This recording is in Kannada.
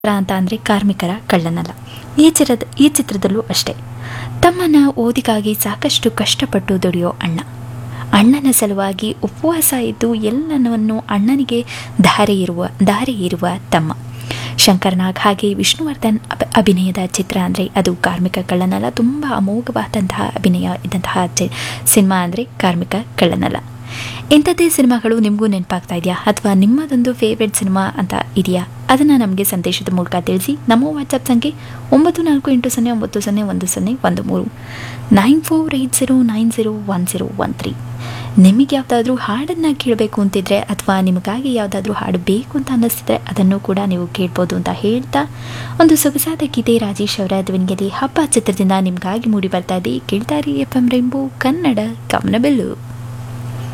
ಚಿತ್ರ ಅಂತ ಅಂದರೆ ಕಾರ್ಮಿಕರ ಕಳ್ಳನಲ್ಲ ಈ ಚಿತ್ರದ ಈ ಚಿತ್ರದಲ್ಲೂ ಅಷ್ಟೇ ತಮ್ಮನ ಓದಿಗಾಗಿ ಸಾಕಷ್ಟು ಕಷ್ಟಪಟ್ಟು ದುಡಿಯೋ ಅಣ್ಣ ಅಣ್ಣನ ಸಲುವಾಗಿ ಉಪವಾಸ ಇದ್ದು ಎಲ್ಲನವನ್ನು ಅಣ್ಣನಿಗೆ ಧಾರೆ ಇರುವ ಧಾರೆ ಇರುವ ತಮ್ಮ ಶಂಕರ್ನಾಗ್ ಹಾಗೆ ವಿಷ್ಣುವರ್ಧನ್ ಅಭ ಅಭಿನಯದ ಚಿತ್ರ ಅಂದರೆ ಅದು ಕಾರ್ಮಿಕ ಕಳ್ಳನಲ್ಲ ತುಂಬ ಅಮೋಘವಾದಂತಹ ಅಭಿನಯ ಇದ್ದಂತಹ ಚಿ ಸಿನಿಮಾ ಅಂದರೆ ಕಾರ್ಮಿಕ ಕಳ್ಳನಲ್ಲ ಇಂಥದ್ದೇ ಸಿನಿಮಾಗಳು ನಿಮಗೂ ನೆನಪಾಗ್ತಾ ಇದೆಯಾ ಅಥವಾ ನಿಮ್ಮದೊಂದು ಫೇವ್ರೆಟ್ ಸಿನಿಮಾ ಅಂತ ಇದೆಯಾ ಅದನ್ನು ನಮಗೆ ಸಂದೇಶದ ಮೂಲಕ ತಿಳಿಸಿ ನಮ್ಮ ವಾಟ್ಸಪ್ ಸಂಖ್ಯೆ ಒಂಬತ್ತು ನಾಲ್ಕು ಎಂಟು ಸೊನ್ನೆ ಒಂಬತ್ತು ಸೊನ್ನೆ ಒಂದು ಸೊನ್ನೆ ಒಂದು ಮೂರು nine four eight zero nine zero one zero one three ನಿಮಗೆ ಯಾವುದಾದ್ರೂ ಹಾಡನ್ನು ಕೇಳಬೇಕು ಅಂತಿದ್ರೆ ಅಥವಾ ನಿಮಗಾಗಿ ಯಾವುದಾದ್ರೂ ಹಾಡು ಬೇಕು ಅಂತ ಅನ್ನಿಸ್ತಿದ್ರೆ ಅದನ್ನು ಕೂಡ ನೀವು ಕೇಳ್ಬೋದು ಅಂತ ಹೇಳ್ತಾ ಒಂದು ಸೊಗಸಾದ ಗೀತೆ ರಾಜೇಶ್ ಅವರ ಧ್ವನಿಯಲ್ಲಿ ಹಬ್ಬ ಚಿತ್ರದಿಂದ ನಿಮಗಾಗಿ ಮೂಡಿ ಬರ್ತಾ ಇದೆ ಕೇಳ್ತಾರಿ ಎಫ್ ಎಂ ರೆಂಬು ಕನ್ನಡ ಕಮನಬೆಲ್ಲು